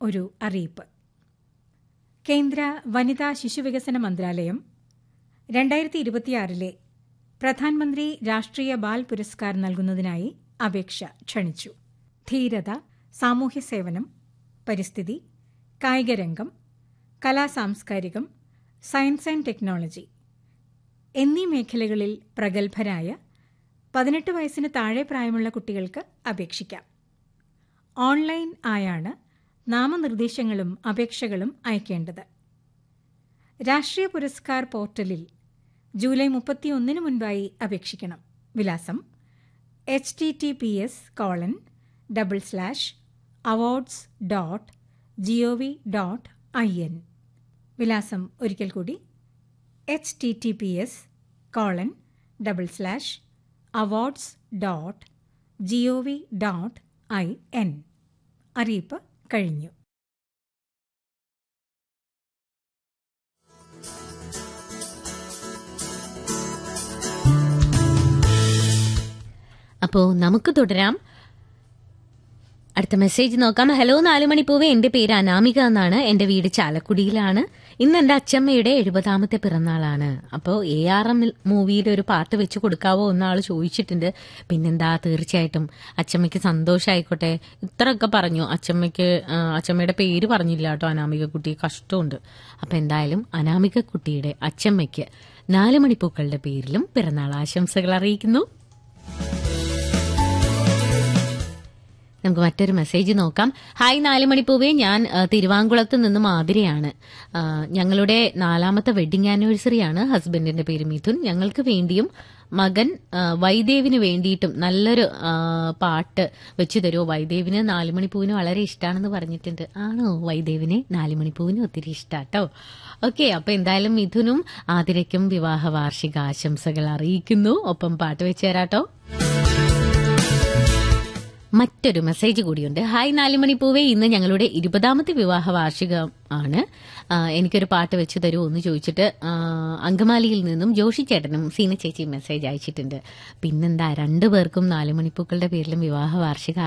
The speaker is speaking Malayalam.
ഒരു അറിയിപ്പ് കേന്ദ്ര വനിതാ ശിശുവികസന മന്ത്രാലയം രണ്ടായിരത്തി ഇരുപത്തിയാറിലെ പ്രധാനമന്ത്രി രാഷ്ട്രീയ ബാൽ പുരസ്കാർ നൽകുന്നതിനായി അപേക്ഷ ക്ഷണിച്ചു ധീരത സാമൂഹ്യ സേവനം പരിസ്ഥിതി കായികരംഗം കലാസാംസ്കാരികം സയൻസ് ആൻഡ് ടെക്നോളജി എന്നീ മേഖലകളിൽ പ്രഗത്ഭരായ പതിനെട്ട് വയസ്സിന് താഴെ പ്രായമുള്ള കുട്ടികൾക്ക് അപേക്ഷിക്കാം ഓൺലൈൻ ആയാണ് നാമനിർദ്ദേശങ്ങളും അപേക്ഷകളും അയക്കേണ്ടത് രാഷ്ട്രീയ പുരസ്കാർ പോർട്ടലിൽ ജൂലൈ മുപ്പത്തിയൊന്നിന് മുൻപായി അപേക്ഷിക്കണം വിലാസം H T T P S colon double slash awards dot G O V dot I N വിലാസം ഒരിക്കൽ കൂടി H T T P S colon double slash awards dot G O V dot I N അറിയിപ്പ് കഴിഞ്ഞു അപ്പോ നമുക്ക് തുടരാം അടുത്ത മെസ്സേജ് നോക്കാം ഹലോ നാലുമണി പൂവേ എന്റെ പേര് അനാമിക എന്നാണ് എന്റെ വീട് ചാലക്കുടിയിലാണ് ഇന്ന് എന്റെ അച്ഛമ്മയുടെ എഴുപതാമത്തെ പിറന്നാളാണ് അപ്പോൾ എ ആർ എം മൂവിയുടെ ഒരു പാട്ട് വെച്ച് കൊടുക്കാവോ എന്നാൾ ചോദിച്ചിട്ടുണ്ട് പിന്നെന്താ തീർച്ചയായിട്ടും അച്ഛമ്മയ്ക്ക് സന്തോഷമായിക്കോട്ടെ ഇത്രയൊക്കെ പറഞ്ഞു അച്ഛമ്മയ്ക്ക് ആ, അച്ഛമ്മയുടെ പേര് പറഞ്ഞില്ല കേട്ടോ അനാമിക കുട്ടി കഷ്ടമുണ്ട് അപ്പൊ എന്തായാലും അനാമിക കുട്ടിയുടെ അച്ഛമ്മയ്ക്ക് നാല് മണിപ്പൂക്കളുടെ പേരിലും പിറന്നാൾ ആശംസകൾ അറിയിക്കുന്നു നമുക്ക് മറ്റൊരു മെസ്സേജ് നോക്കാം ഹായ് നാല് മണിപ്പൂവേ ഞാൻ ആ, തിരുവാങ്കുളത്ത് നിന്ന് മാതിരയാണ് ആ, ഞങ്ങളുടെ നാലാമത്തെ വെഡിങ് ആനിവേഴ്സറിയാണ് ഹസ്ബൻഡിന്റെ പേര് മിഥുൻ ഞങ്ങൾക്ക് വേണ്ടിയും മകൻ ആ, വൈദേവിന് വേണ്ടിയിട്ടും നല്ലൊരു ആ, പാട്ട് വെച്ചു തരുമോ വൈദേവിന് നാലുമണിപ്പൂവിന് വളരെ ഇഷ്ടമാണെന്ന് പറഞ്ഞിട്ടുണ്ട് ആണോ വൈദേവിനെ നാലുമണിപ്പൂവിന് ഒത്തിരി ഇഷ്ടാട്ടോ ഓക്കെ അപ്പൊ എന്തായാലും മിഥുനും ആതിരയ്ക്കും വിവാഹ വാർഷിക ആശംസകൾ അറിയിക്കുന്നു ഒപ്പം പാട്ട് വെച്ചു തരാട്ടോ മറ്റൊരു മെസ്സേജ് കൂടിയുണ്ട് ഹായ് നാലുമണി പൂവേ ഇന്ന് ഞങ്ങളുടെ ഇരുപതാമത്തെ വിവാഹ വാർഷികം ആണ് ആ, എനിക്കൊരു പാട്ട് വെച്ച് തരുമോ എന്ന് ചോദിച്ചിട്ട് ആ, അങ്കമാലിയിൽ നിന്നും ജോഷി ചേട്ടനും സീന ചേച്ചി മെസ്സേജ് അയച്ചിട്ടുണ്ട് പിന്നെന്താ രണ്ടു പേർക്കും നാലുമണിപ്പൂക്കളുടെ പേരിലും വിവാഹ വാർഷിക